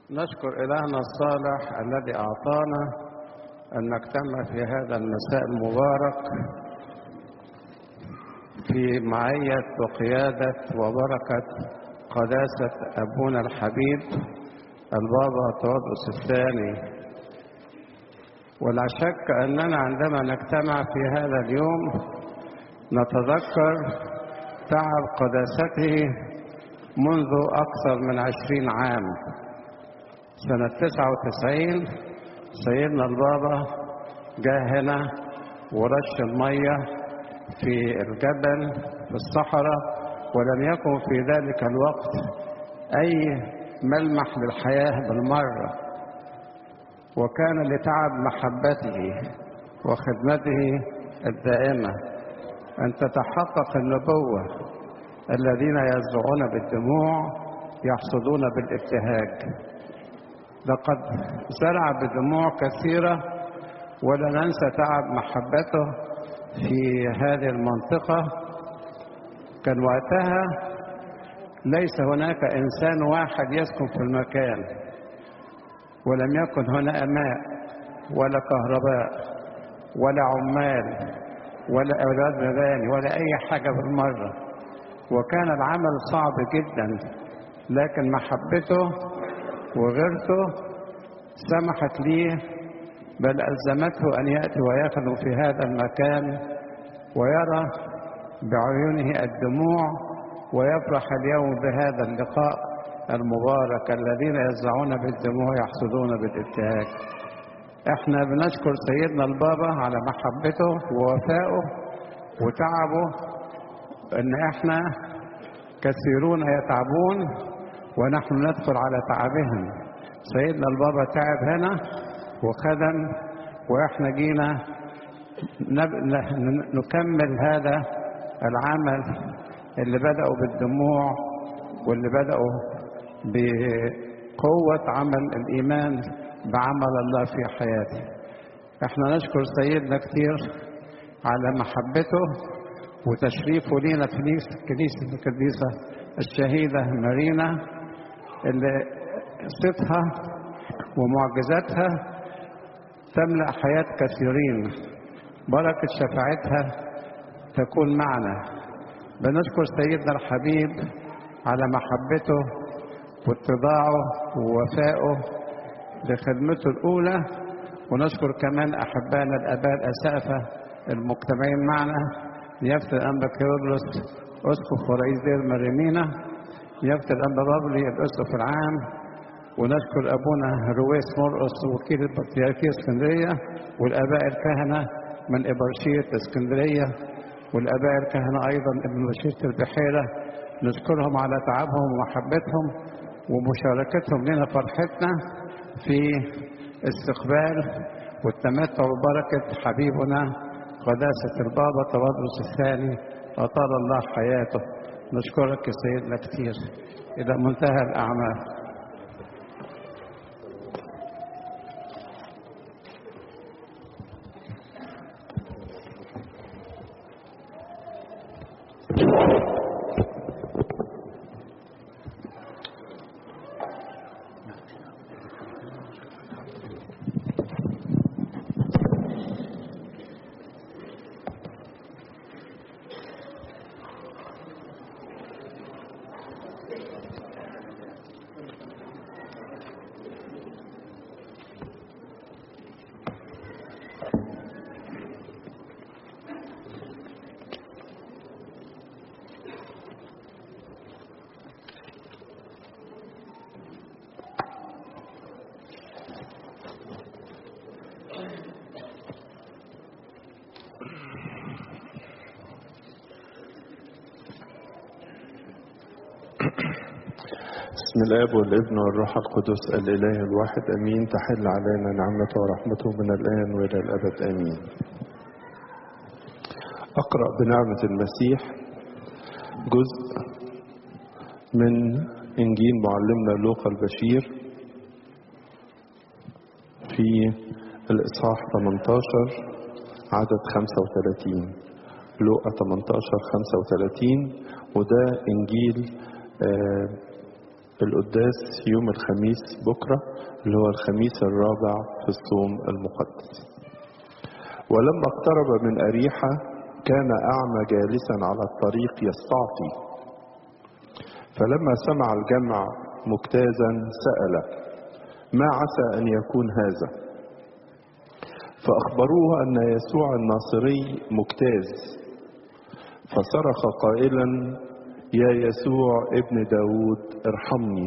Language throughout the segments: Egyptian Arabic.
نشكر إلهنا الصالح الذي أعطانا أن نجتمع في هذا المساء المبارك في معية وقيادة وبركة قداسة أبونا الحبيب البابا تودرس الثاني ولا شك أننا عندما نجتمع في هذا اليوم نتذكر تعب قداسته منذ أكثر من عشرين عام سنة تسعة وتسعين سيدنا البابا جاء هنا ورش المية في الجبل في الصحراء ولم يكن في ذلك الوقت أي ملمح للحياة بالمرة وكان لتعب محبته وخدمته الدائمة أن تتحقق النبوة الذين يزرعون بالدموع يحصدون بالابتهاج لقد زرع بدموع كثيرة ولا ننسى تعب محبته في هذه المنطقة كان وقتها ليس هناك إنسان واحد يسكن في المكان ولم يكن هنا ماء ولا كهرباء ولا عمال ولا أولاد مباني ولا أي حاجة بالمرة وكان العمل صعب جدا لكن محبته وغيرته سمحت لي بل ألزمته أن يأتي ويخدم في هذا المكان ويرى بعيونه الدموع ويفرح اليوم بهذا اللقاء المبارك الذين يزرعون بالدموع يحصدون بالابتهاج احنا بنشكر سيدنا البابا على محبته ووفائه وتعبه ان احنا كثيرون يتعبون ونحن ندخل على تعبهم سيدنا البابا تعب هنا وخدم واحنا جينا نكمل هذا العمل اللي بدأوا بالدموع واللي بدأوا بقوة عمل الإيمان بعمل الله في حياتي احنا نشكر سيدنا كتير على محبته وتشريفه لينا في كنيسة الكنيسة الشهيدة مارينا اللي صيتها ومعجزاتها تملأ حياة كثيرين بركة شفاعتها تكون معنا بنشكر سيدنا الحبيب على محبته واتضاعه ووفائه لخدمته الأولى ونشكر كمان أحبائنا الآباء الأسافة المجتمعين معنا نيافة الأنبا كيرلس أسقف ورئيس دير مريمينا نيافة الأنبا بابلي الأسقف العام ونشكر أبونا رويس مرقص وكيل البطريركية اسكندرية والآباء الكهنة من إبرشية اسكندرية والآباء الكهنة أيضا ابن بشيرة البحيرة نشكرهم على تعبهم ومحبتهم ومشاركتهم لنا فرحتنا في استقبال والتمتع ببركة حبيبنا قداسة البابا تودرس الثاني أطال الله حياته نشكرك يا سيدنا كتير إلى منتهى الأعمال بسم الاب والابن والروح القدس الاله الواحد امين تحل علينا نعمته ورحمته من الان والى الابد امين اقرا بنعمه المسيح جزء من انجيل معلمنا لوقا البشير في الاصحاح 18 عدد 35 لوقا 18 35 وده انجيل آه القداس يوم الخميس بكرة اللي هو الخميس الرابع في الصوم المقدس ولما اقترب من أريحة كان أعمى جالسا على الطريق يستعطي فلما سمع الجمع مجتازا سأل ما عسى أن يكون هذا فأخبروه أن يسوع الناصري مجتاز فصرخ قائلا يا يسوع ابن داود ارحمني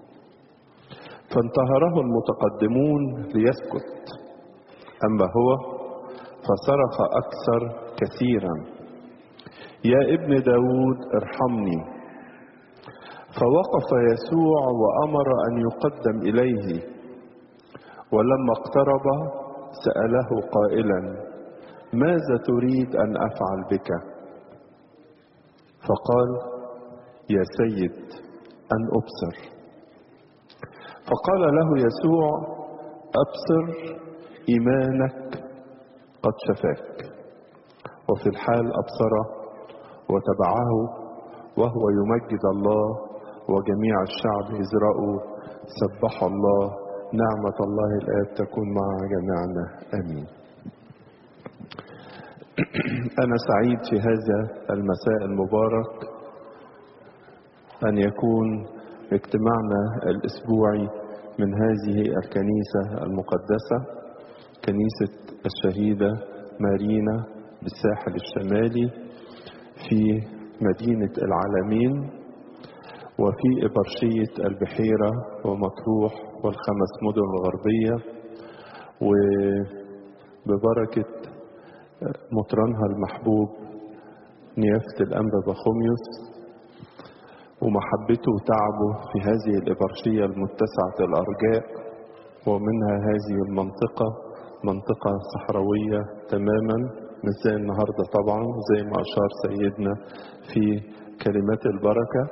فانتهره المتقدمون ليسكت أما هو فصرخ أكثر كثيرا يا ابن داود ارحمني فوقف يسوع وأمر أن يقدم إليه ولما اقترب سأله قائلا ماذا تريد أن أفعل بك فقال يا سيد أن أبصر فقال له يسوع أبصر إيمانك قد شفاك وفي الحال أبصر وتبعه وهو يمجد الله وجميع الشعب إذ رأوا سبحوا الله نعمة الله الآب تكون مع جميعنا آمين أنا سعيد في هذا المساء المبارك أن يكون اجتماعنا الأسبوعي من هذه الكنيسة المقدسة كنيسة الشهيدة مارينا بالساحل الشمالي في مدينة العالمين وفي إبرشية البحيرة ومطروح والخمس مدن الغربية وببركة مطرنها المحبوب نيافة الأنبا بخوميوس ومحبته وتعبه في هذه الإبرشية المتسعة الأرجاء ومنها هذه المنطقة منطقة صحراوية تماما مش زي النهاردة طبعا زي ما أشار سيدنا في كلمات البركة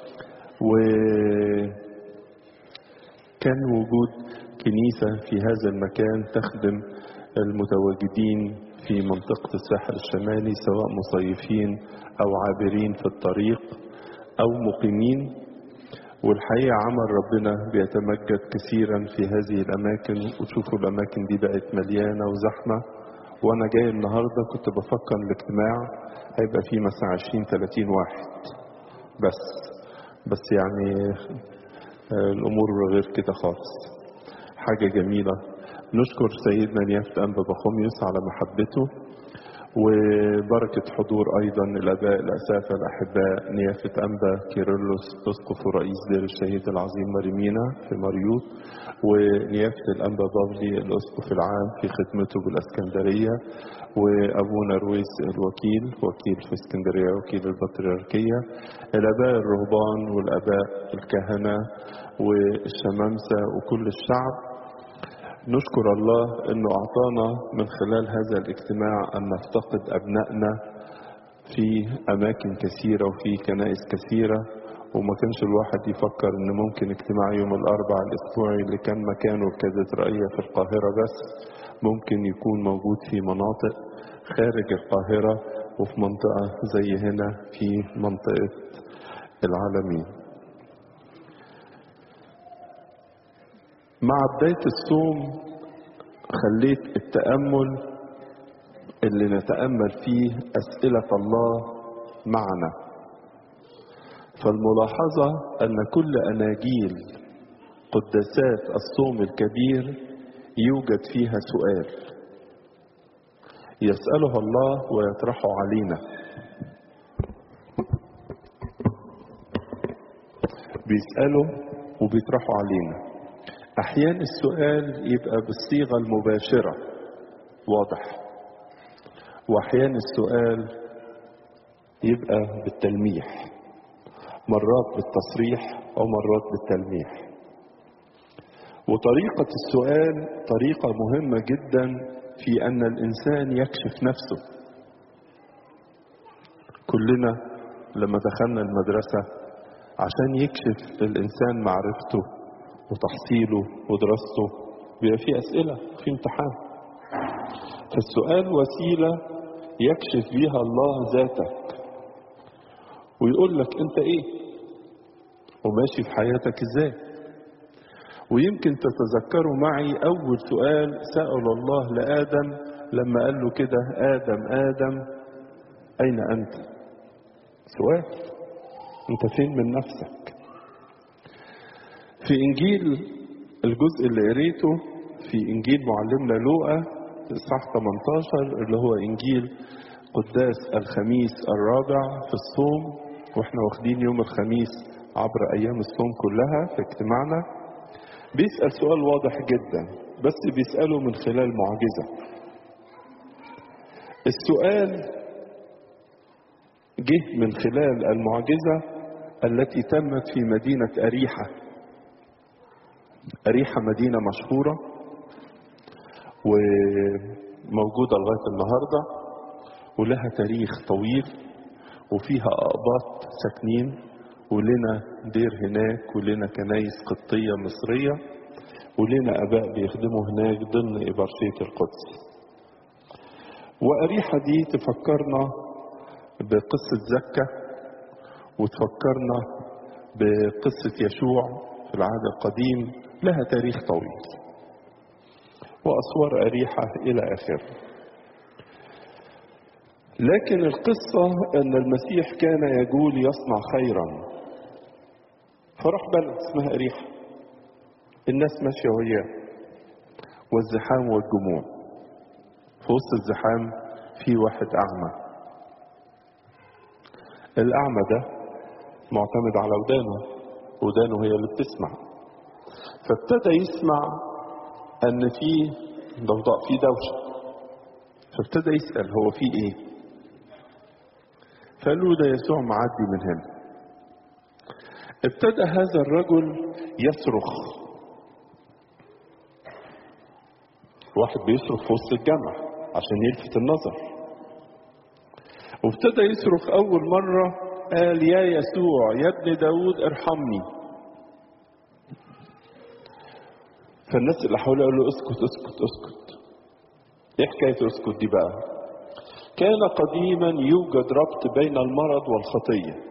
وكان وجود كنيسة في هذا المكان تخدم المتواجدين في منطقة الساحل الشمالي سواء مصيفين أو عابرين في الطريق أو مقيمين والحقيقة عمل ربنا بيتمجد كثيرا في هذه الأماكن وتشوفوا الأماكن دي بقت مليانة وزحمة وأنا جاي النهاردة كنت بفكر الاجتماع هيبقى فيه مثلا 20 30 واحد بس بس يعني الأمور غير كده خالص حاجة جميلة نشكر سيدنا نيافة أنبا بخوميوس على محبته وبركة حضور أيضا الآباء الأسافة الأحباء نيافة أنبا كيرلس أسقف ورئيس دير الشهيد العظيم مريمينا في مريوط ونيافة الأنبا بابلي الأسقف العام في خدمته بالأسكندرية وأبونا رويس الوكيل وكيل في اسكندرية وكيل البطريركية الآباء الرهبان والآباء الكهنة والشمامسة وكل الشعب نشكر الله انه اعطانا من خلال هذا الاجتماع ان نفتقد ابنائنا في اماكن كثيره وفي كنائس كثيره وما كانش الواحد يفكر ان ممكن اجتماع يوم الاربع الاسبوعي اللي كان مكانه الكاتدرائيه في القاهره بس ممكن يكون موجود في مناطق خارج القاهره وفي منطقه زي هنا في منطقه العالمين مع بداية الصوم خليت التأمل اللي نتأمل فيه أسئلة الله معنا فالملاحظة أن كل أناجيل قداسات الصوم الكبير يوجد فيها سؤال يسأله الله ويطرحه علينا بيسأله وبيطرحه علينا أحيانا السؤال يبقى بالصيغة المباشرة واضح وأحيانا السؤال يبقى بالتلميح مرات بالتصريح أو مرات بالتلميح وطريقة السؤال طريقة مهمة جدا في أن الإنسان يكشف نفسه كلنا لما دخلنا المدرسة عشان يكشف الإنسان معرفته وتحصيله ودراسته بيبقى فيه أسئلة في امتحان فالسؤال وسيلة يكشف بيها الله ذاتك ويقول لك أنت إيه وماشي في حياتك ازاي ويمكن تتذكروا معي أول سؤال سأل الله لآدم لما قال له كده آدم آدم أين أنت سؤال أنت فين من نفسك في إنجيل الجزء اللي قريته في إنجيل معلمنا لوقا إصحاح 18 اللي هو إنجيل قداس الخميس الرابع في الصوم واحنا واخدين يوم الخميس عبر أيام الصوم كلها في اجتماعنا بيسأل سؤال واضح جدا بس بيسأله من خلال معجزة السؤال جه من خلال المعجزة التي تمت في مدينة أريحة أريحة مدينة مشهورة وموجودة لغاية النهاردة ولها تاريخ طويل وفيها أقباط ساكنين ولنا دير هناك ولنا كنايس قبطية مصرية ولنا أباء بيخدموا هناك ضمن إبرشية القدس وأريحة دي تفكرنا بقصة زكا وتفكرنا بقصة يشوع في العهد القديم لها تاريخ طويل وأسوار أريحة إلى آخره لكن القصة أن المسيح كان يقول يصنع خيرا فراح بلد اسمها أريحة الناس ماشية وياه والزحام والجموع في وسط الزحام في واحد أعمى الأعمى ده معتمد على ودانه ودانه هي اللي بتسمع فابتدى يسمع ان في ضوضاء في دوشه فابتدى يسال هو في ايه فقالوا ده يسوع معدي من هنا ابتدى هذا الرجل يصرخ واحد بيصرخ في وسط الجامع عشان يلفت النظر وابتدى يصرخ اول مره قال يا يسوع يا ابن داود ارحمني فالناس اللي حوله قالوا له اسكت اسكت اسكت ايه حكايه اسكت دي بقى كان قديما يوجد ربط بين المرض والخطيه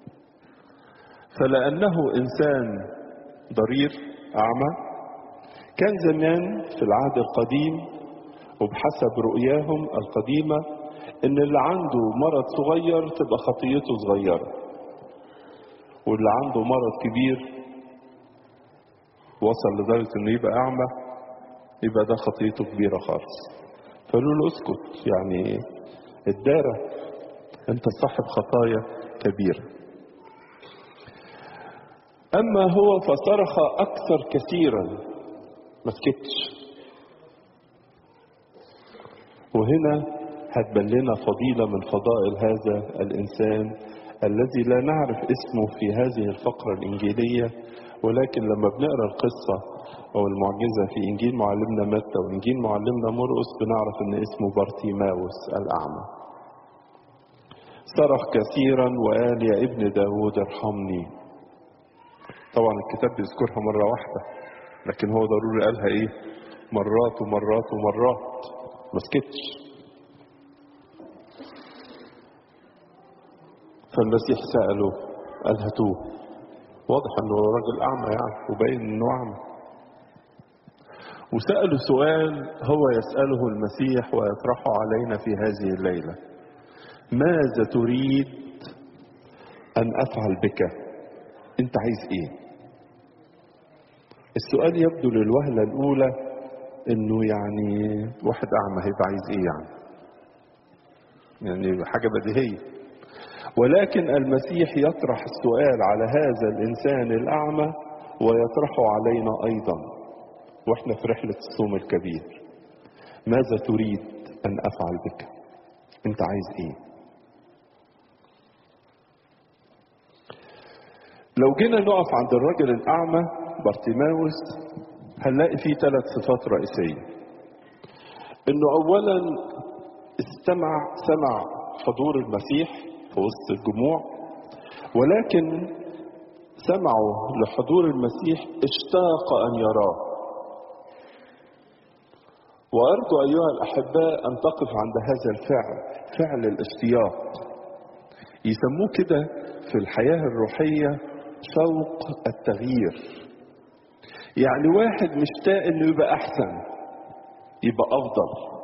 فلانه انسان ضرير اعمى كان زمان في العهد القديم وبحسب رؤياهم القديمه ان اللي عنده مرض صغير تبقى خطيته صغيره واللي عنده مرض كبير وصل لدرجة انه يبقى اعمى يبقى ده خطيته كبيرة خالص فقالوا له اسكت يعني الدارة انت صاحب خطايا كبيرة اما هو فصرخ اكثر كثيرا ما سكتش وهنا هتبان لنا فضيلة من فضائل هذا الإنسان الذي لا نعرف اسمه في هذه الفقرة الإنجيلية ولكن لما بنقرا القصة أو المعجزة في إنجيل معلمنا متى وإنجيل معلمنا مرقس بنعرف إن اسمه بارتيماوس الأعمى. صرخ كثيرا وقال يا ابن داود ارحمني. طبعا الكتاب بيذكرها مرة واحدة لكن هو ضروري قالها إيه؟ مرات ومرات ومرات ما سكتش. فالمسيح سأله قال هاتوه واضح انه راجل اعمى يعني وباين انه اعمى وسأله سؤال هو يسأله المسيح ويطرحه علينا في هذه الليلة ماذا تريد أن أفعل بك أنت عايز إيه السؤال يبدو للوهلة الأولى إنه يعني واحد أعمى هيبقى عايز إيه يعني يعني حاجة بديهية ولكن المسيح يطرح السؤال على هذا الانسان الاعمى ويطرحه علينا ايضا واحنا في رحله الصوم الكبير ماذا تريد ان افعل بك انت عايز ايه لو جينا نقف عند الرجل الاعمى بارتيماوس هنلاقي فيه ثلاث صفات رئيسيه انه اولا استمع سمع حضور المسيح في وسط الجموع ولكن سمعوا لحضور المسيح اشتاق ان يراه وارجو ايها الاحباء ان تقف عند هذا الفعل فعل الاشتياق يسموه كده في الحياه الروحيه شوق التغيير يعني واحد مشتاق انه يبقى احسن يبقى افضل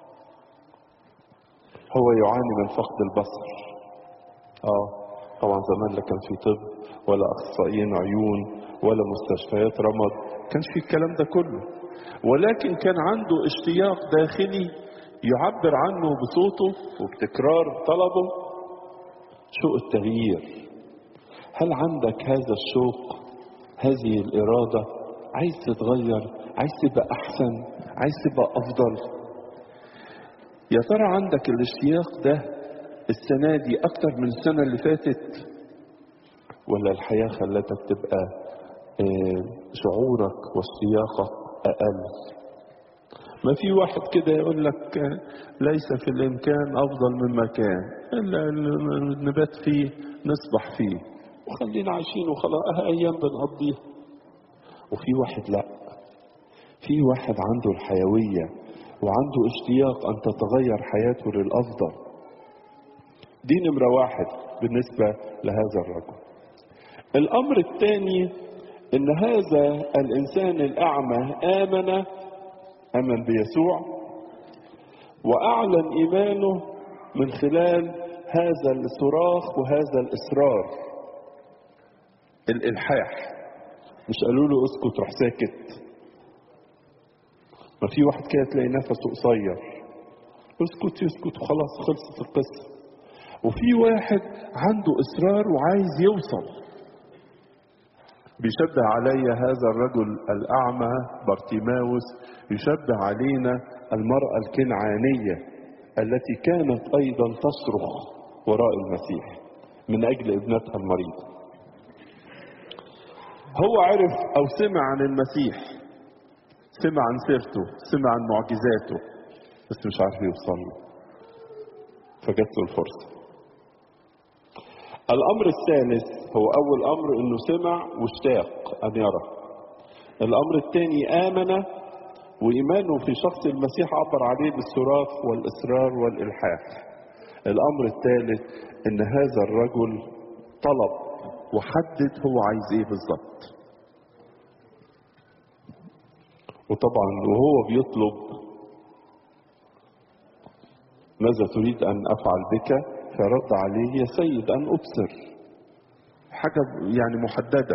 هو يعاني من فقد البصر اه طبعا زمان لا كان في طب ولا اخصائيين عيون ولا مستشفيات رمد كانش في الكلام ده كله ولكن كان عنده اشتياق داخلي يعبر عنه بصوته وبتكرار طلبه شوق التغيير هل عندك هذا الشوق هذه الإرادة عايز تتغير عايز تبقى أحسن عايز تبقى أفضل يا ترى عندك الاشتياق ده السنة دي أكتر من السنة اللي فاتت ولا الحياة خلتك تبقى آه، شعورك واشتياقك أقل ما في واحد كده يقول لك آه، ليس في الإمكان أفضل مما كان إلا ال- نبات فيه نصبح فيه وخلينا عايشين وخلاص آه، أيام بنقضيها وفي واحد لا في واحد عنده الحيوية وعنده اشتياق أن تتغير حياته للأفضل دي نمرة واحد بالنسبة لهذا الرجل الأمر الثاني إن هذا الإنسان الأعمى آمن آمن بيسوع وأعلن إيمانه من خلال هذا الصراخ وهذا الإصرار الإلحاح مش قالوا له اسكت روح ساكت ما في واحد كده تلاقي نفسه قصير اسكت يسكت وخلاص خلصت القصة وفي واحد عنده إصرار وعايز يوصل بيشبه علي هذا الرجل الأعمى بارتيماوس يشبه علينا المرأة الكنعانية التي كانت أيضا تصرخ وراء المسيح من أجل ابنتها المريضة هو عرف أو سمع عن المسيح سمع عن سيرته سمع عن معجزاته بس مش عارف يوصل له فجت له الفرصة الأمر الثالث هو أول أمر إنه سمع واشتاق أن يرى الأمر الثاني آمن وإيمانه في شخص المسيح عبر عليه بالصراخ والإصرار والإلحاح الأمر الثالث إن هذا الرجل طلب وحدد هو عايز إيه بالظبط وطبعا وهو بيطلب ماذا تريد أن أفعل بك فرد عليه يا سيد أن أبصر حاجة يعني محددة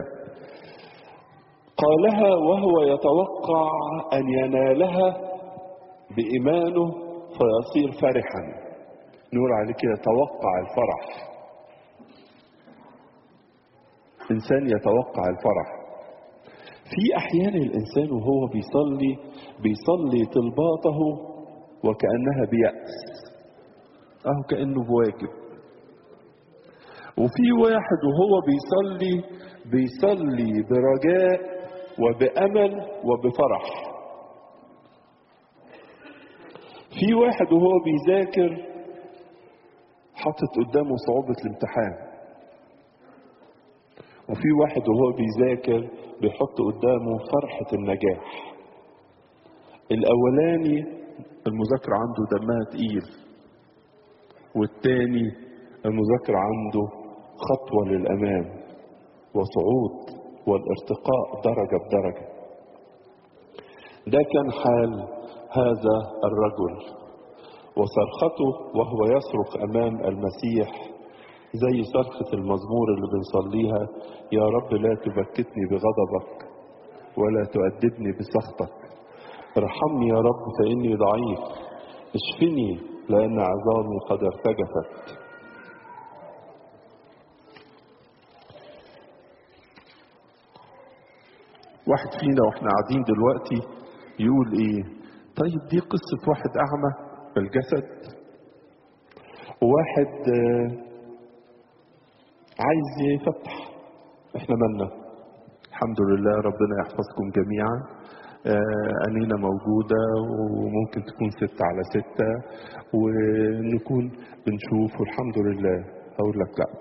قالها وهو يتوقع أن ينالها بإيمانه فيصير فرحا نقول عليه كده توقع الفرح إنسان يتوقع الفرح في أحيان الإنسان وهو بيصلي بيصلي طلباته وكأنها بيأس أهو كأنه بواجب وفي واحد وهو بيصلي بيصلي برجاء وبأمل وبفرح في واحد وهو بيذاكر حاطط قدامه صعوبة الامتحان وفي واحد وهو بيذاكر بيحط قدامه فرحة النجاح الأولاني المذاكرة عنده دمها تقيل والتاني المذاكرة عنده خطوة للأمام وصعود والارتقاء درجة بدرجة ده كان حال هذا الرجل وصرخته وهو يصرخ أمام المسيح زي صرخة المزمور اللي بنصليها يا رب لا تبكتني بغضبك ولا تؤدبني بسخطك ارحمني يا رب فإني ضعيف اشفني لأن عظامي قد ارتجفت واحد فينا واحنا قاعدين دلوقتي يقول ايه طيب دي قصة واحد أعمى في الجسد وواحد آه، عايز يفتح احنا مالنا الحمد لله ربنا يحفظكم جميعا آه، أنينا موجودة وممكن تكون ستة على ستة ونكون بنشوف والحمد لله أقول لك لا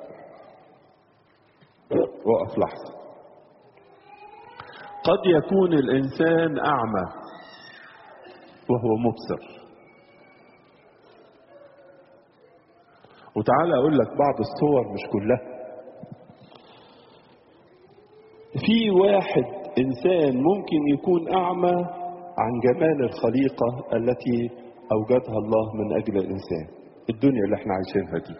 وقف لحظة قد يكون الإنسان أعمى وهو مبصر وتعالى أقول لك بعض الصور مش كلها في واحد إنسان ممكن يكون أعمى عن جمال الخليقة التي أوجدها الله من أجل الإنسان الدنيا اللي احنا عايشينها دي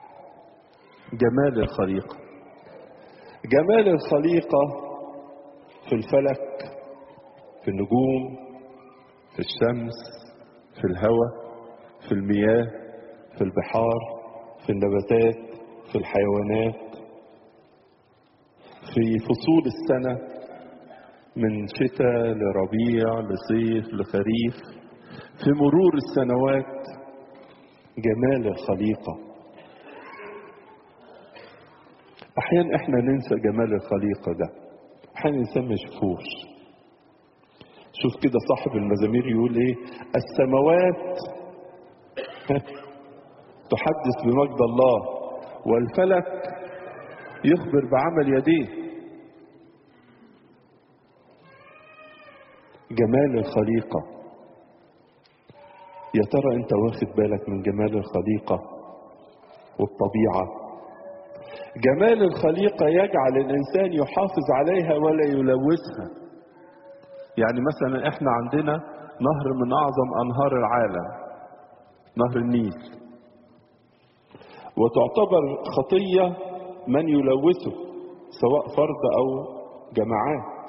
جمال الخليقة جمال الخليقة في الفلك في النجوم في الشمس في الهواء في المياه في البحار في النباتات في الحيوانات في فصول السنة من شتاء لربيع لصيف لخريف في مرور السنوات جمال الخليقة أحيانا إحنا ننسى جمال الخليقة ده أحيانا الإنسان ما يشوفوش شوف كده صاحب المزامير يقول إيه السماوات تحدث بمجد الله والفلك يخبر بعمل يديه جمال الخليقة يا ترى انت واخد بالك من جمال الخليقة والطبيعة جمال الخليقة يجعل الإنسان يحافظ عليها ولا يلوثها يعني مثلا احنا عندنا نهر من أعظم أنهار العالم نهر النيل وتعتبر خطية من يلوثه سواء فرد أو جماعات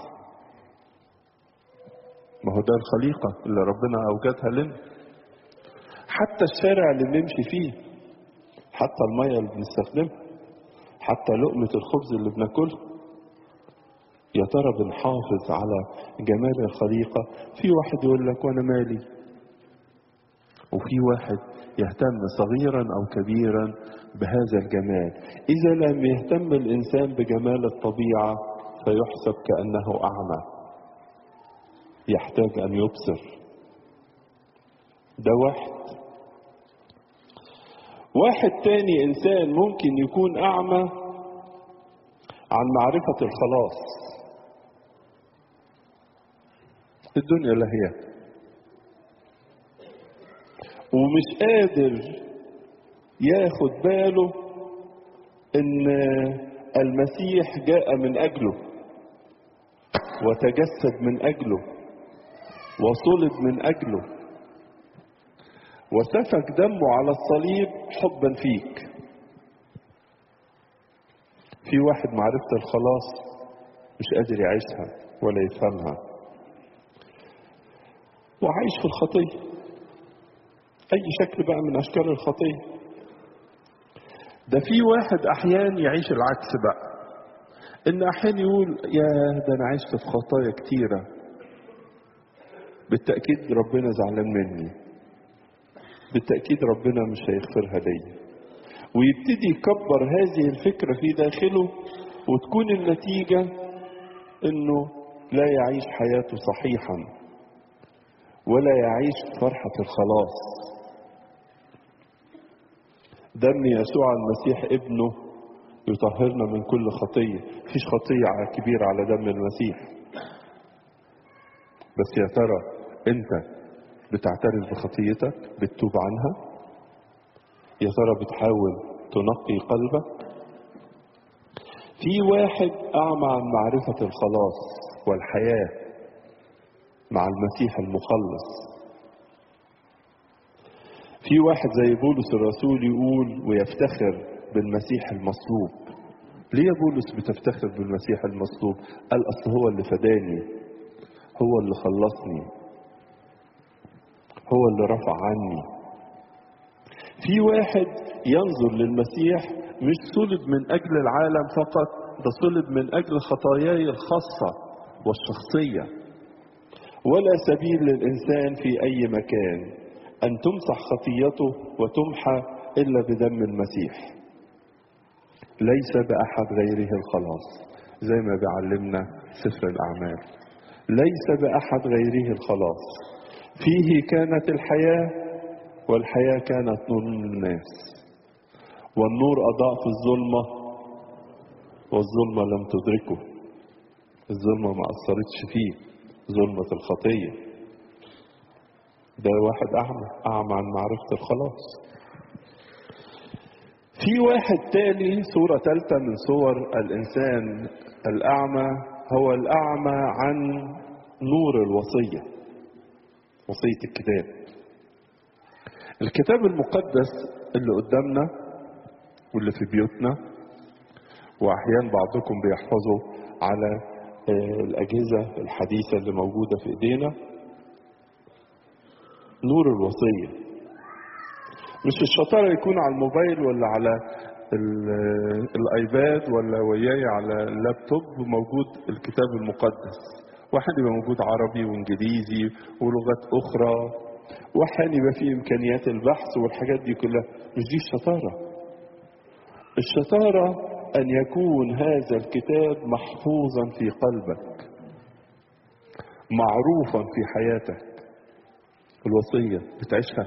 ما هو ده الخليقة اللي ربنا أوجدها لنا حتى الشارع اللي بنمشي فيه حتى المية اللي بنستخدمها حتى لقمة الخبز اللي بناكلها يا ترى بنحافظ على جمال الخليقة في واحد يقول لك وانا مالي وفي واحد يهتم صغيرا او كبيرا بهذا الجمال اذا لم يهتم الانسان بجمال الطبيعة فيحسب كأنه اعمى يحتاج ان يبصر ده واحد واحد تاني انسان ممكن يكون اعمى عن معرفة الخلاص الدنيا لهية ومش قادر ياخد باله ان المسيح جاء من اجله وتجسد من اجله وصلب من اجله وسفك دمه على الصليب حبا فيك في واحد معرفة الخلاص مش قادر يعيشها ولا يفهمها وعايش في الخطية أي شكل بقى من أشكال الخطية ده في واحد أحيان يعيش العكس بقى إن أحيان يقول يا ده أنا عشت في خطايا كتيرة بالتأكيد ربنا زعلان مني بالتأكيد ربنا مش هيغفرها ليا ويبتدي يكبر هذه الفكرة في داخله وتكون النتيجة انه لا يعيش حياته صحيحا ولا يعيش فرحة الخلاص دم يسوع المسيح ابنه يطهرنا من كل خطية فيش خطية كبيرة على دم المسيح بس يا ترى انت بتعترف بخطيتك بتتوب عنها يا ترى بتحاول تنقي قلبك في واحد اعمى عن معرفة الخلاص والحياة مع المسيح المخلص في واحد زي بولس الرسول يقول ويفتخر بالمسيح المصلوب ليه يا بولس بتفتخر بالمسيح المصلوب قال اصل هو اللي فداني هو اللي خلصني هو اللي رفع عني في واحد ينظر للمسيح مش صلب من اجل العالم فقط ده صلب من اجل خطاياي الخاصه والشخصيه ولا سبيل للانسان في اي مكان ان تمسح خطيته وتمحى الا بدم المسيح ليس باحد غيره الخلاص زي ما بيعلمنا سفر الاعمال ليس باحد غيره الخلاص فيه كانت الحياه والحياه كانت نور للناس والنور اضاء في الظلمه والظلمه لم تدركه الظلمه ما اثرتش فيه ظلمه الخطيه ده واحد اعمى اعمى عن معرفه الخلاص في واحد تاني صورة ثالثة من صور الإنسان الأعمى هو الأعمى عن نور الوصية وصية الكتاب الكتاب المقدس اللي قدامنا واللي في بيوتنا وأحيانا بعضكم بيحفظوا على الأجهزة الحديثة اللي موجودة في إيدينا نور الوصية مش الشطارة يكون على الموبايل ولا على الايباد ولا وياي على اللابتوب موجود الكتاب المقدس واحد يبقى موجود عربي وانجليزي ولغات اخرى واحيانا يبقى فيه امكانيات البحث والحاجات دي كلها مش دي الشطاره الشطاره ان يكون هذا الكتاب محفوظا في قلبك معروفا في حياتك الوصيه بتعيشها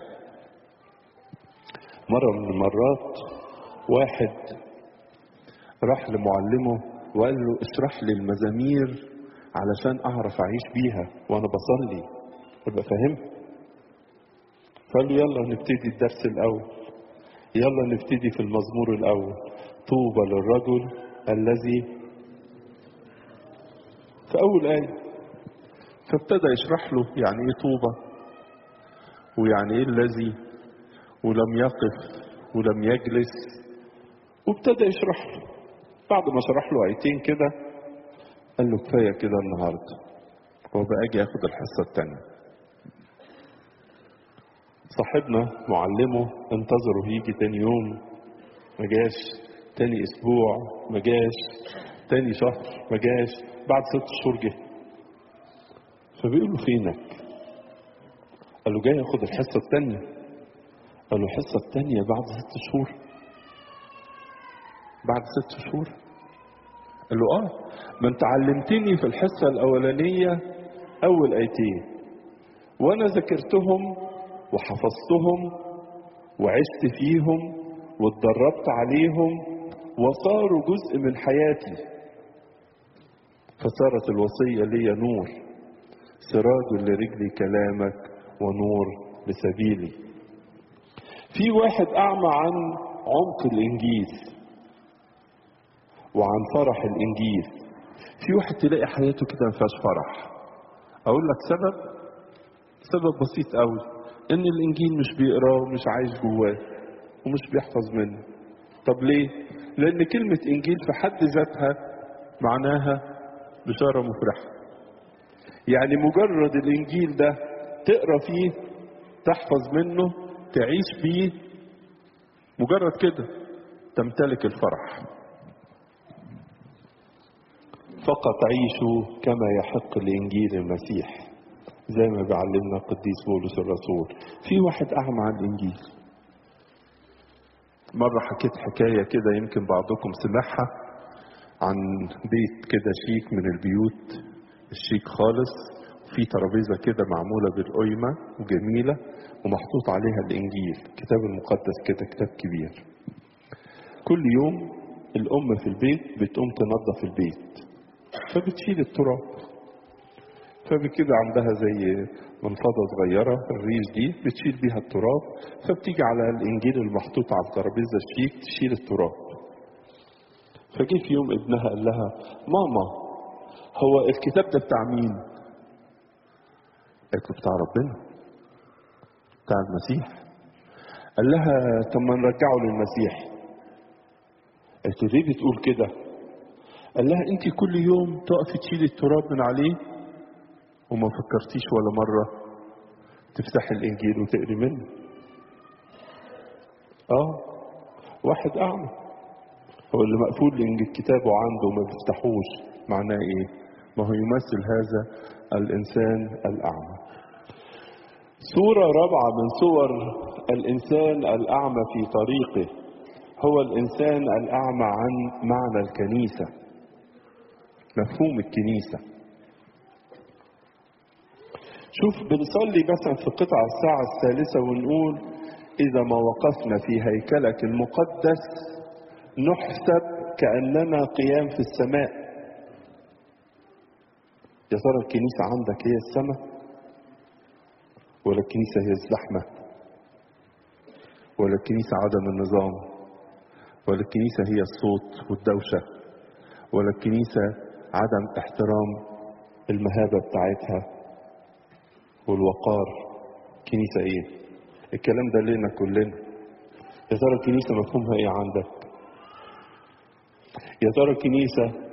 مره من المرات واحد راح لمعلمه وقال له اشرح لي المزامير علشان اعرف اعيش بيها وانا بصلي ابقى فاهمها فقال له يلا نبتدي الدرس الاول يلا نبتدي في المزمور الاول طوبى للرجل الذي في اول ايه فابتدى يشرح له يعني ايه طوبى ويعني ايه الذي ولم يقف ولم يجلس وابتدى يشرح له بعد ما شرح له ايتين كده قال له كفايه كده النهارده وبقى اجي اخد الحصه الثانيه صاحبنا معلمه انتظره يجي تاني يوم ما جاش تاني اسبوع ما جاش تاني شهر ما جاش بعد ست شهور جه فبيقول له فينك قال له جاي اخد الحصه الثانيه قال له الحصه الثانيه بعد ست شهور بعد ست شهور قال له اه ما انت علمتني في الحصه الاولانيه اول ايتين وانا ذاكرتهم وحفظتهم وعشت فيهم واتدربت عليهم وصاروا جزء من حياتي فصارت الوصيه لي نور سراج لرجلي كلامك ونور لسبيلي في واحد اعمى عن عمق الانجيل وعن فرح الانجيل في واحد تلاقي حياته كده ما فيهاش فرح اقول لك سبب سبب بسيط قوي ان الانجيل مش بيقراه ومش عايش جواه ومش بيحفظ منه طب ليه لان كلمه انجيل في حد ذاتها معناها بشاره مفرحه يعني مجرد الانجيل ده تقرا فيه تحفظ منه تعيش بيه مجرد كده تمتلك الفرح فقط عيشوا كما يحق لإنجيل المسيح زي ما بيعلمنا القديس بولس الرسول في واحد أعمى عن الإنجيل مرة حكيت حكاية كده يمكن بعضكم سمعها عن بيت كده شيك من البيوت الشيك خالص في ترابيزة كده معمولة بالقيمة وجميلة ومحطوط عليها الإنجيل الكتاب المقدس كده كتاب كبير كل يوم الأم في البيت بتقوم تنظف البيت فبتشيل التراب فبكده عندها زي منفضة صغيرة الريش دي بتشيل بيها التراب فبتيجي على الإنجيل المحطوط على الترابيزة الشيك تشيل التراب فجه في يوم ابنها قال لها ماما هو الكتاب ده بتاع مين؟ قالت له بتاع ربنا بتاع المسيح قال لها طب ما نرجعه للمسيح قالت له ليه بتقول كده؟ قال لها انت كل يوم تقفي تشيلي التراب من عليه وما فكرتيش ولا مرة تفتحي الإنجيل وتقري منه آه واحد أعمى هو اللي مقفول الإنجيل كتابه عنده وما بيفتحوش معناه إيه؟ ما هو يمثل هذا الإنسان الأعمى صورة رابعة من صور الإنسان الأعمى في طريقه هو الإنسان الأعمى عن معنى الكنيسة مفهوم الكنيسة شوف بنصلي مثلا في قطع الساعة الثالثة ونقول إذا ما وقفنا في هيكلك المقدس نحسب كأننا قيام في السماء يا ترى الكنيسة عندك هي السماء ولا الكنيسة هي الزحمة ولا الكنيسة عدم النظام ولا الكنيسة هي الصوت والدوشة ولا الكنيسة عدم احترام المهابة بتاعتها والوقار كنيسة ايه الكلام ده لنا كلنا يا ترى الكنيسة مفهومها ايه عندك يا ترى الكنيسة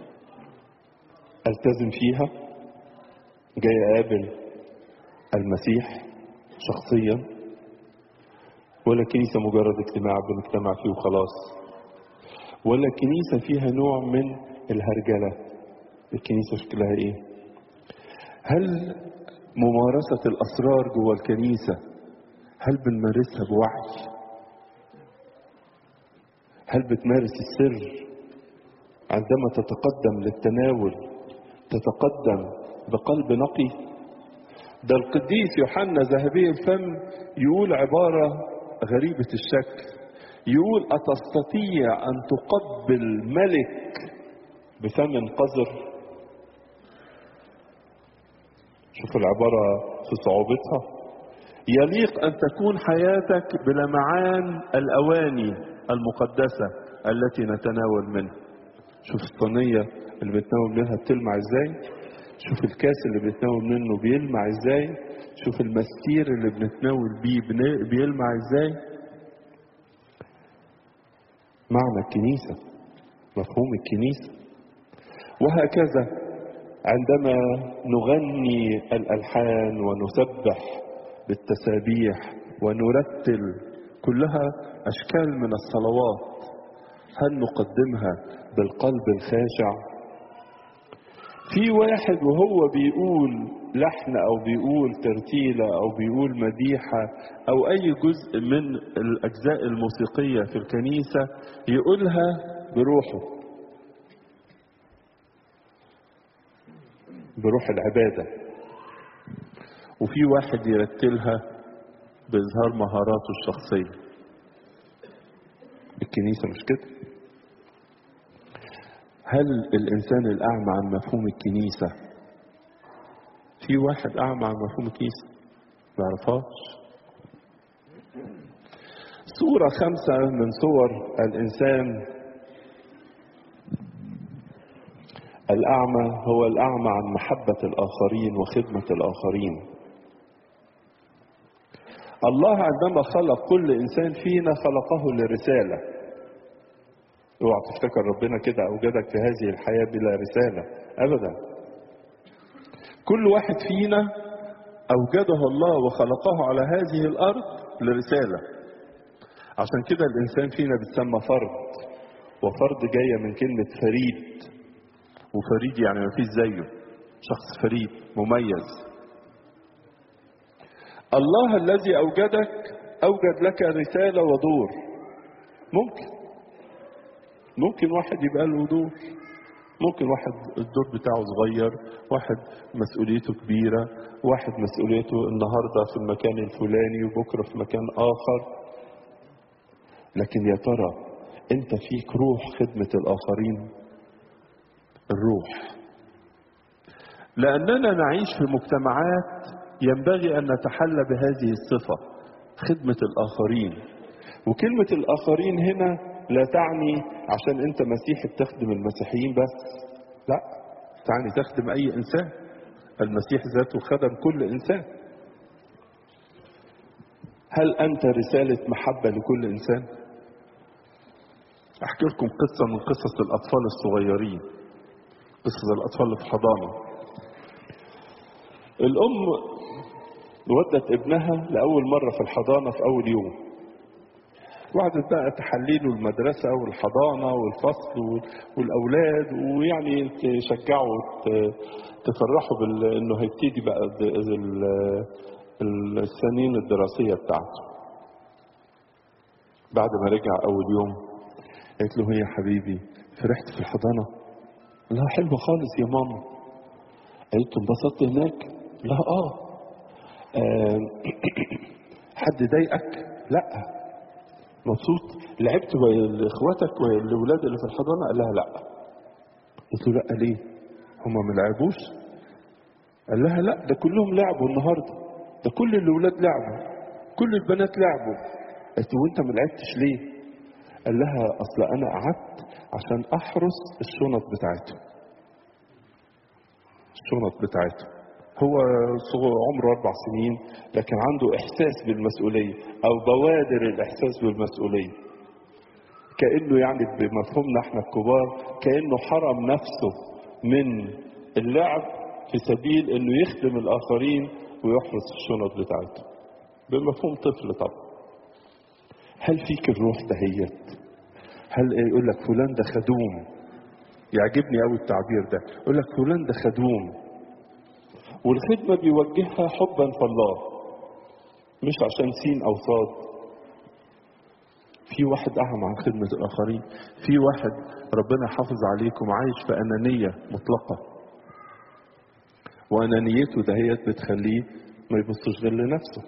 التزم فيها جاي اقابل المسيح شخصيا ولا كنيسة مجرد اجتماع بنجتمع فيه وخلاص ولا كنيسة فيها نوع من الهرجلة الكنيسة شكلها ايه هل ممارسة الأسرار جوه الكنيسة هل بنمارسها بوعي هل بتمارس السر عندما تتقدم للتناول تتقدم بقلب نقي ده القديس يوحنا ذهبي الفم يقول عبارة غريبة الشكل يقول أتستطيع أن تقبل ملك بفم قذر شوف العبارة في صعوبتها يليق أن تكون حياتك بلمعان الأواني المقدسة التي نتناول منها شوف الصينية اللي بنتناول منها بتلمع ازاي شوف الكاس اللي بنتناول منه بيلمع ازاي شوف المستير اللي بنتناول بيه بيلمع ازاي معنى الكنيسة مفهوم الكنيسة وهكذا عندما نغني الألحان ونسبح بالتسابيح ونرتل كلها أشكال من الصلوات هل نقدمها بالقلب الخاشع في واحد وهو بيقول لحن او بيقول ترتيلة او بيقول مديحة او اي جزء من الاجزاء الموسيقية في الكنيسة يقولها بروحه بروح العبادة وفي واحد يرتلها بإظهار مهاراته الشخصية الكنيسة مش كده هل الإنسان الأعمى عن مفهوم الكنيسة في واحد أعمى عن مفهوم الكنيسة ما يعرفهاش صورة خمسة من صور الإنسان الأعمى هو الأعمى عن محبة الآخرين وخدمة الآخرين الله عندما خلق كل إنسان فينا خلقه لرسالة اوعى تفتكر ربنا كده أوجدك في هذه الحياة بلا رسالة أبدا كل واحد فينا أوجده الله وخلقه على هذه الأرض لرسالة عشان كده الإنسان فينا بيتسمى فرد وفرد جاية من كلمة فريد وفريد يعني ما فيش زيه شخص فريد مميز الله الذي أوجدك أوجد لك رسالة ودور ممكن ممكن واحد يبقى له دور ممكن واحد الدور بتاعه صغير واحد مسؤوليته كبيرة واحد مسؤوليته النهاردة في المكان الفلاني وبكرة في مكان آخر لكن يا ترى انت فيك روح خدمة الآخرين الروح لأننا نعيش في مجتمعات ينبغي أن نتحلى بهذه الصفة خدمة الآخرين وكلمة الآخرين هنا لا تعني عشان أنت مسيحي بتخدم المسيحيين بس لا تعني تخدم أي إنسان المسيح ذاته خدم كل إنسان هل أنت رسالة محبة لكل إنسان أحكي لكم قصة من قصص الأطفال الصغيرين قصص الأطفال اللي في حضانة الأم ودت ابنها لأول مرة في الحضانة في أول يوم وقعدت بقى تحليله المدرسة والحضانة والفصل والأولاد ويعني تشجعه تفرحه بأنه هيبتدي بقى السنين الدراسية بتاعته بعد ما رجع أول يوم قالت له يا حبيبي فرحت في الحضانة لا حلوة خالص يا ماما قالت له انبسطت هناك لا اه, آه. حد ضايقك لا مبسوط لعبت اخواتك والاولاد اللي في الحضانه قال لها لا قلت له لا ليه هما ما لعبوش قال لها لا ده كلهم لعبوا النهارده ده كل الاولاد لعبوا كل البنات لعبوا قلت له وانت ما لعبتش ليه قال لها اصل انا قعدت عشان احرس الشنط بتاعتهم الشنط بتاعته هو صغير عمره أربع سنين لكن عنده إحساس بالمسؤولية أو بوادر الإحساس بالمسؤولية كأنه يعني بمفهومنا احنا الكبار كأنه حرم نفسه من اللعب في سبيل انه يخدم الآخرين ويحرس الشنط بتاعته بمفهوم طفل طبعا هل فيك الروح دهيت هل إيه يقول لك فلان ده خدوم يعجبني قوي التعبير ده يقول لك فلان ده خدوم والخدمة بيوجهها حبا في الله مش عشان سين أو صاد في واحد أعمى عن خدمة الآخرين في واحد ربنا حافظ عليكم عايش في أنانية مطلقة وأنانيته دهيت بتخليه ما يبصش غير لنفسه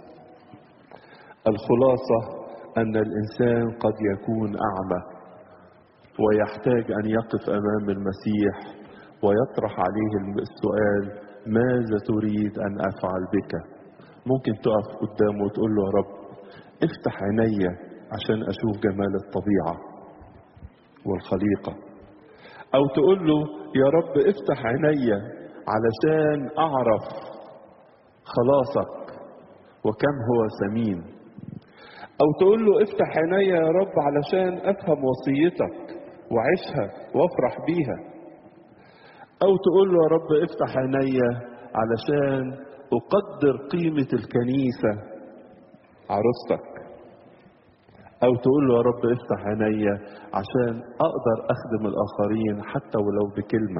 الخلاصة أن الإنسان قد يكون أعمى ويحتاج أن يقف أمام المسيح ويطرح عليه السؤال ماذا تريد أن أفعل بك ممكن تقف قدامه وتقول له يا رب افتح عيني عشان أشوف جمال الطبيعة والخليقة أو تقول له يا رب افتح عيني علشان أعرف خلاصك وكم هو ثمين أو تقول له افتح عيني يا رب علشان أفهم وصيتك وعيشها وافرح بيها أو تقول له يا رب افتح عيني علشان أقدر قيمة الكنيسة عروستك أو تقول له يا رب افتح عيني عشان أقدر أخدم الآخرين حتى ولو بكلمة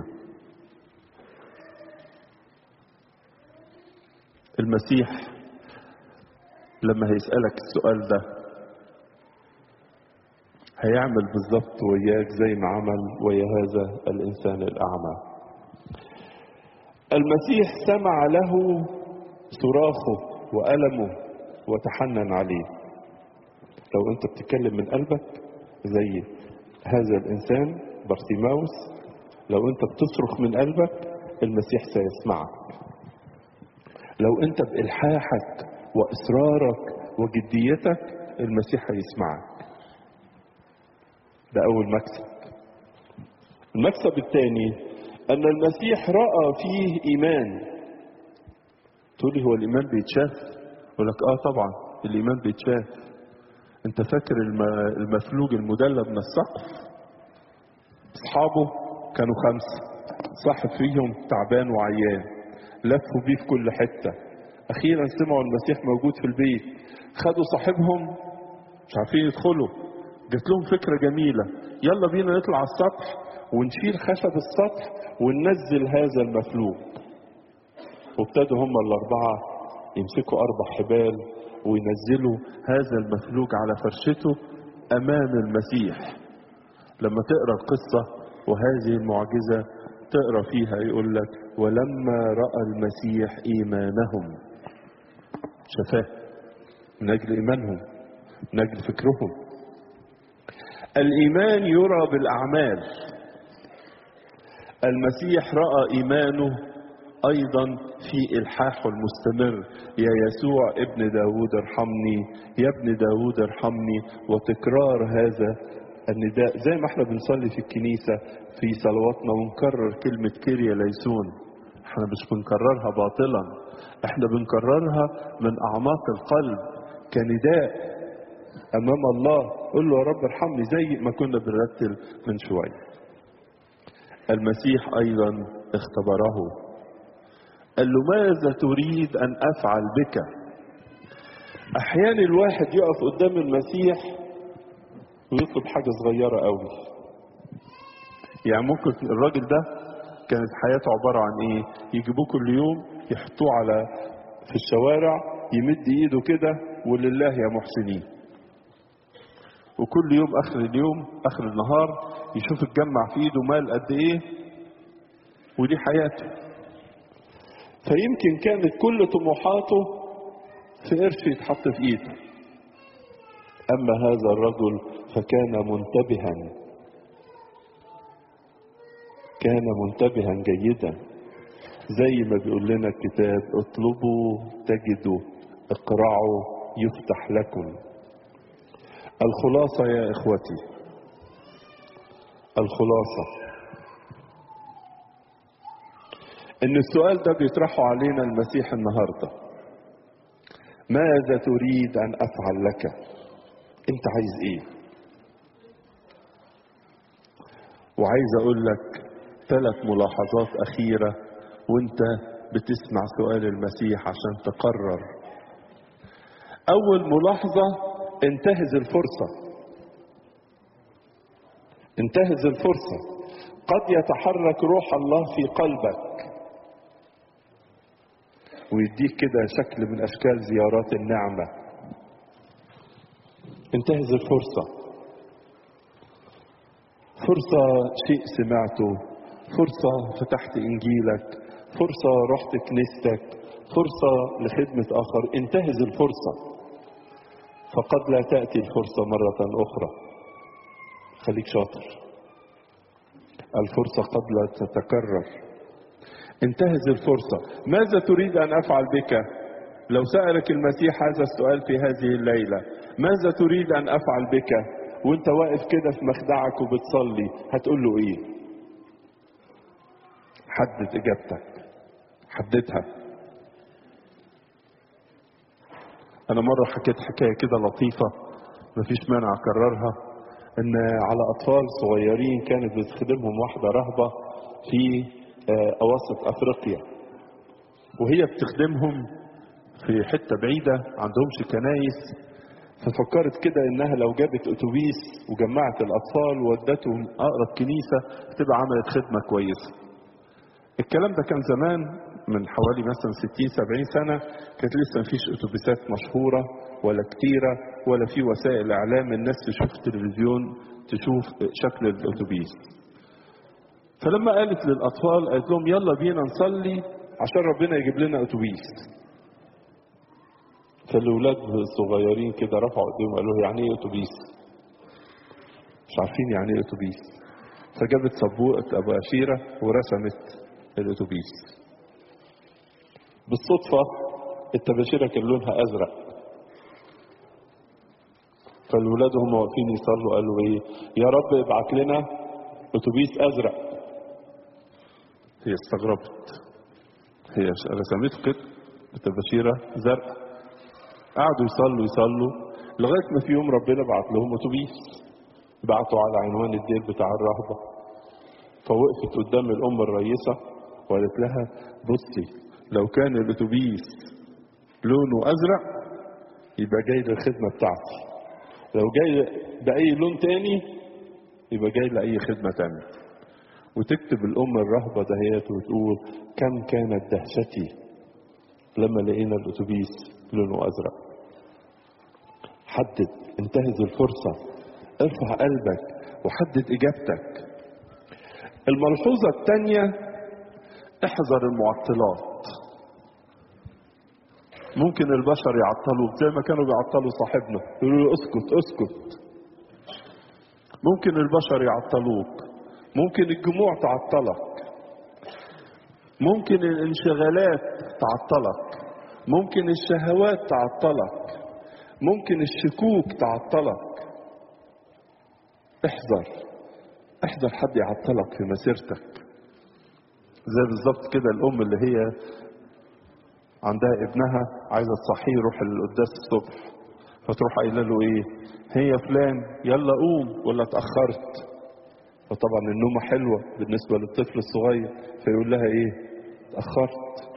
المسيح لما هيسألك السؤال ده هيعمل بالظبط وياك زي ما عمل ويا هذا الإنسان الأعمى المسيح سمع له صراخه وألمه وتحنن عليه لو أنت بتتكلم من قلبك زي هذا الإنسان بارتيماوس لو أنت بتصرخ من قلبك المسيح سيسمعك لو أنت بإلحاحك وإصرارك وجديتك المسيح هيسمعك ده أول مكسب المكسب الثاني أن المسيح رأى فيه إيمان تقول لي هو الإيمان بيتشاف أقول لك آه طبعا الإيمان بيتشاف أنت فاكر المفلوج المدلى من السقف أصحابه كانوا خمسة صاحب فيهم تعبان وعيان لفوا بيه في كل حتة أخيرا سمعوا المسيح موجود في البيت خدوا صاحبهم مش عارفين يدخلوا جات لهم فكرة جميلة يلا بينا نطلع على السطح ونشيل خشب السطح وننزل هذا المفلوج وابتدوا هم الأربعة يمسكوا أربع حبال وينزلوا هذا المفلوج على فرشته أمام المسيح لما تقرأ القصة وهذه المعجزة تقرأ فيها يقول لك ولما رأى المسيح إيمانهم شفاه من أجل إيمانهم من أجل فكرهم الإيمان يرى بالأعمال المسيح رأى إيمانه أيضا في إلحاحه المستمر يا يسوع ابن داود ارحمني يا ابن داود ارحمني وتكرار هذا النداء زي ما احنا بنصلي في الكنيسة في صلواتنا ونكرر كلمة كيريا ليسون احنا مش بنكررها باطلا احنا بنكررها من أعماق القلب كنداء أمام الله قل له يا رب ارحمني زي ما كنا بنرتل من شوية المسيح أيضا اختبره قال له ماذا تريد أن أفعل بك أحيانا الواحد يقف قدام المسيح ويطلب حاجة صغيرة قوي يعني ممكن الراجل ده كانت حياته عبارة عن ايه يجيبوه كل يوم يحطوه على في الشوارع يمد ايده كده ولله يا محسنين وكل يوم اخر اليوم اخر النهار يشوف اتجمع في ايده مال قد ايه ودي حياته فيمكن كانت كل طموحاته في قرش يتحط في ايده اما هذا الرجل فكان منتبها كان منتبها جيدا زي ما بيقول لنا الكتاب اطلبوا تجدوا اقرعوا يفتح لكم الخلاصة يا اخوتي الخلاصة ان السؤال ده بيطرحه علينا المسيح النهارده ماذا تريد ان افعل لك انت عايز ايه وعايز اقول لك ثلاث ملاحظات اخيره وانت بتسمع سؤال المسيح عشان تقرر اول ملاحظه انتهز الفرصه انتهز الفرصه قد يتحرك روح الله في قلبك ويديك كده شكل من اشكال زيارات النعمه انتهز الفرصه فرصه شيء سمعته فرصه فتحت انجيلك فرصه رحت كنيستك فرصه لخدمه اخر انتهز الفرصه فقد لا تاتي الفرصه مره اخرى خليك شاطر الفرصه قد لا تتكرر انتهز الفرصة ماذا تريد أن أفعل بك لو سألك المسيح هذا السؤال في هذه الليلة ماذا تريد أن أفعل بك وانت واقف كده في مخدعك وبتصلي هتقول له ايه حدد اجابتك حددها انا مرة حكيت حكاية كده لطيفة مفيش مانع اكررها ان على اطفال صغيرين كانت بتخدمهم واحدة رهبة في اواسط افريقيا وهي بتخدمهم في حتة بعيدة عندهمش كنايس ففكرت كده انها لو جابت اتوبيس وجمعت الاطفال وودتهم اقرب كنيسة تبقى عملت خدمة كويسة الكلام ده كان زمان من حوالي مثلا 60 70 سنة كانت لسه مفيش اتوبيسات مشهورة ولا كتيرة ولا في وسائل اعلام الناس تشوف تلفزيون تشوف شكل الاتوبيس فلما قالت للاطفال قالت لهم يلا بينا نصلي عشان ربنا يجيب لنا اتوبيس فالاولاد الصغيرين كده رفعوا ايديهم قالوا يعني ايه اتوبيس مش عارفين يعني ايه اتوبيس فجابت سبوقه ابو اشيره ورسمت الاتوبيس بالصدفه التباشيره كان لونها ازرق فالولاد هم واقفين يصلوا قالوا ايه يا رب ابعت لنا اتوبيس ازرق هي استغربت هي رسمته كده بتباشيره زرقاء قعدوا يصلوا يصلوا لغايه ما في يوم ربنا بعت لهم اتوبيس بعتوا على عنوان الدير بتاع الرهبه فوقفت قدام الام الرئيسه وقالت لها بصي لو كان الاتوبيس لونه ازرق يبقى جاي للخدمه بتاعتي لو جاي باي لون تاني يبقى جاي لاي خدمه تانيه وتكتب الام الرهبه دهيت وتقول كم كانت دهشتي لما لقينا الاتوبيس لونه ازرق حدد انتهز الفرصه ارفع قلبك وحدد اجابتك الملحوظه الثانيه احذر المعطلات ممكن البشر يعطلوك زي ما كانوا بيعطلوا صاحبنا يقولوا له اسكت اسكت ممكن البشر يعطلوك ممكن الجموع تعطلك ممكن الانشغالات تعطلك ممكن الشهوات تعطلك ممكن الشكوك تعطلك احذر احذر حد يعطلك في مسيرتك زي بالظبط كده الام اللي هي عندها ابنها عايزه تصحيه يروح القداس الصبح فتروح قايله له ايه هي فلان يلا قوم ولا اتاخرت فطبعا النومه حلوه بالنسبه للطفل الصغير فيقول لها ايه اتاخرت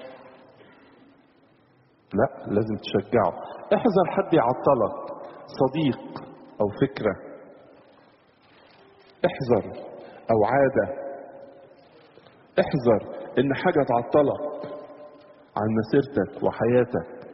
لا لازم تشجعه احذر حد يعطلك صديق او فكره احذر او عاده احذر ان حاجه تعطلك عن مسيرتك وحياتك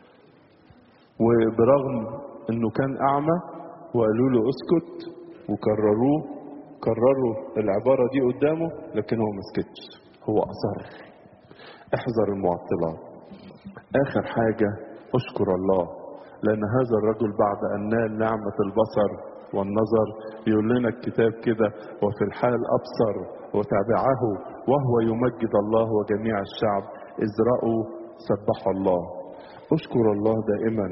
وبرغم انه كان اعمى وقالوا له اسكت وكرروه كرروا العبارة دي قدامه لكن هو ما سكتش هو أصر احذر المعطلات آخر حاجة أشكر الله لأن هذا الرجل بعد أن نال نعمة البصر والنظر يقول لنا الكتاب كده وفي الحال أبصر وتابعه وهو يمجد الله وجميع الشعب إذ رأوا سبحوا الله أشكر الله دائما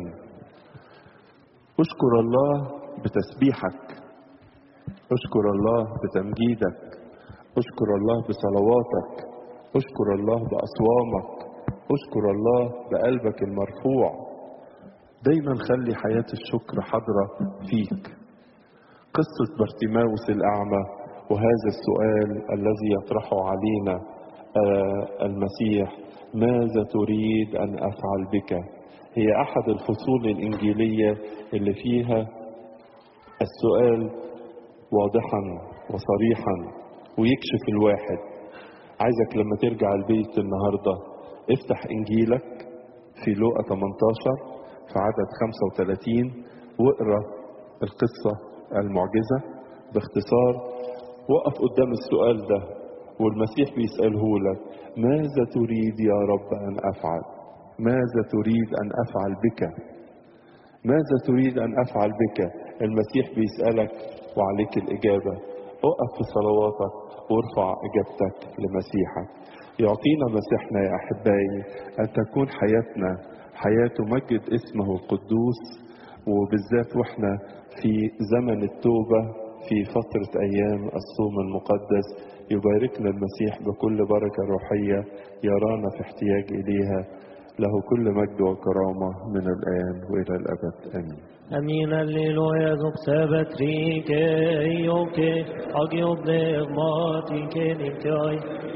أشكر الله بتسبيحك أشكر الله بتمجيدك أشكر الله بصلواتك اشكر الله بأصوامك اشكر الله بقلبك المرفوع دايما خلي حياة الشكر حاضرة فيك قصة بارتيماوس الأعمى وهذا السؤال الذي يطرحه علينا آه المسيح ماذا تريد أن أفعل بك هي أحد الفصول الإنجيلية اللي فيها السؤال واضحا وصريحا ويكشف الواحد عايزك لما ترجع البيت النهاردة افتح إنجيلك في لوقا 18 في عدد 35 واقرا القصة المعجزة باختصار وقف قدام السؤال ده والمسيح بيسأله لك ماذا تريد يا رب أن أفعل ماذا تريد أن أفعل بك ماذا تريد أن أفعل بك المسيح بيسألك وعليك الإجابة اقف في صلواتك وارفع إجابتك لمسيحك يعطينا مسيحنا يا أحبائي أن تكون حياتنا حياة تمجد اسمه القدوس وبالذات واحنا في زمن التوبة في فترة أيام الصوم المقدس يباركنا المسيح بكل بركة روحية يرانا في احتياج إليها له كل مجد وكرامة من الآن وإلى الأبد آمين Amin alleluia zok sebet rike joke agiob pneumatike nitjaj.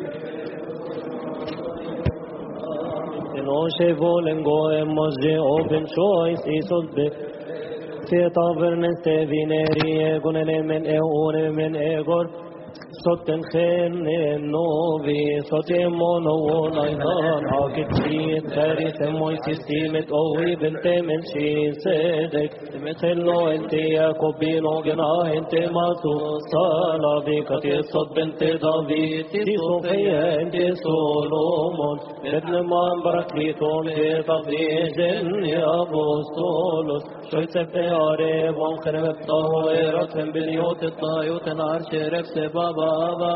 En oshe volen goem mosje open choice isot be. Se tavernes te vineri egonene men eone men egor. Sotten khenne novi sotte mono onayhan hakit shit tari semoy sistimet ovi bente men shi sedek مثلو انت يا كوبينو جنا انت ماسو صالا بك تصد بنت داوود تي صوفيا انت سولومون ابن مان بركليتون في تفريج يا بوستولوس شوي سبت عارف وانخرب الطهويرات من بنيوت الطايوت نار شرف سبابا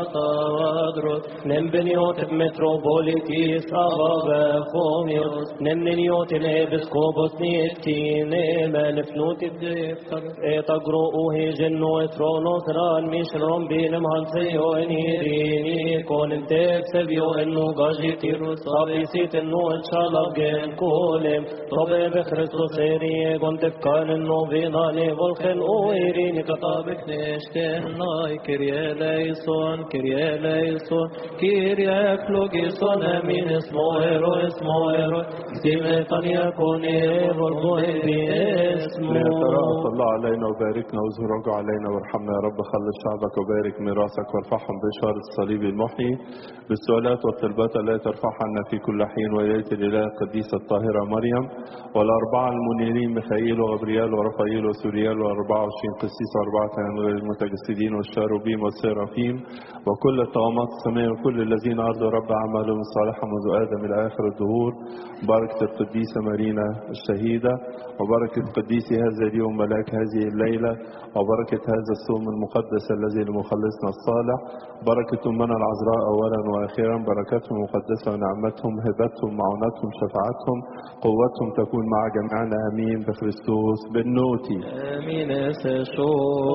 بطادروس نم بنيوت بمتروبوليتيس أبا بخوميوس نم نيوت الإبسكوبوس نيتين ملفنوت الدفتر تقرؤه جنو ترونوس ران مش رون بينم هنسيو انيريني كون انتك سبيو انو قاجي تيروس أبيسيت انو اتشالب جن كولم طبع بخريستوس ايري كنت كان انو بينالي والخن اويريني كتابك نشتن ناي كريا ليسون كريا ليسون كريا كلوجيسون امين اسمو ايرو اسمو ايرو سيمتان يكون ايرو باسمه ليتراءف الله علينا وباركنا وازهرك علينا وارحمنا يا رب خلص شعبك وبارك ميراثك وارفعهم بشارة الصليب المحيي بالسؤالات والطلبات التي ترفعها عنا في كل حين ويأتي الإله القديسة الطاهرة مريم والأربعة المنيرين ميخائيل وغبريال ورفائيل وسوريال والأربعة وعشرين قسيس وأربعة غير المتجسدين والشاروبيم والسيرافيم وكل الطغمات السماء وكل الذين أرضوا رب أعمالهم الصالحة منذ آدم إلى آخر الدهور بركة القديسة مارينا الشهيدة وبركة قديسي هذا اليوم ملاك هذه الليلة وبركة هذا الصوم المقدس الذي لمخلصنا الصالح بركة أمنا العذراء أولا وأخيرا بركتهم مقدسة ونعمتهم هبتهم معونتهم شفاعتهم قوتهم تكون مع جميعنا أمين بخريستوس بالنوتي امين سشو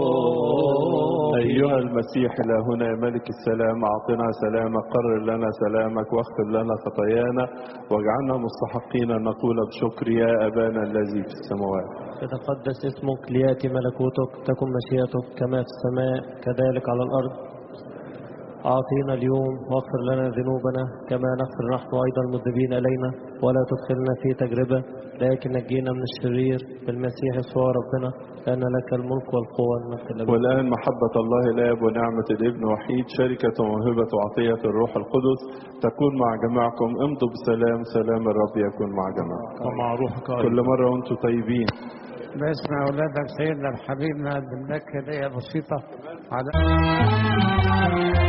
أيها المسيح إلهنا يا ملك السلام أعطنا سلامك قرر لنا سلامك واغفر لنا خطايانا واجعلنا مستحقين أن نقول بشكر يا أبانا الذي في السماوات يتقدس اسمك لياتي ملكوتك تكن مشيئتك كما في السماء كذلك على الارض أعطينا اليوم واغفر لنا ذنوبنا كما نغفر نحن أيضا المذنبين إلينا ولا تدخلنا في تجربة لكن نجينا من الشرير بالمسيح يسوع ربنا لأن لك الملك والقوة والمجد الأبدي والآن محبة الله الآب ونعمة الابن وحيد شركة وموهبة وعطية الروح القدس تكون مع جميعكم امضوا بسلام سلام الرب يكون مع جميعكم ومع روحك أيضا كل مرة وانتم طيبين باسم أولادك سيدنا الحبيب نقدم لك هدية بسيطة على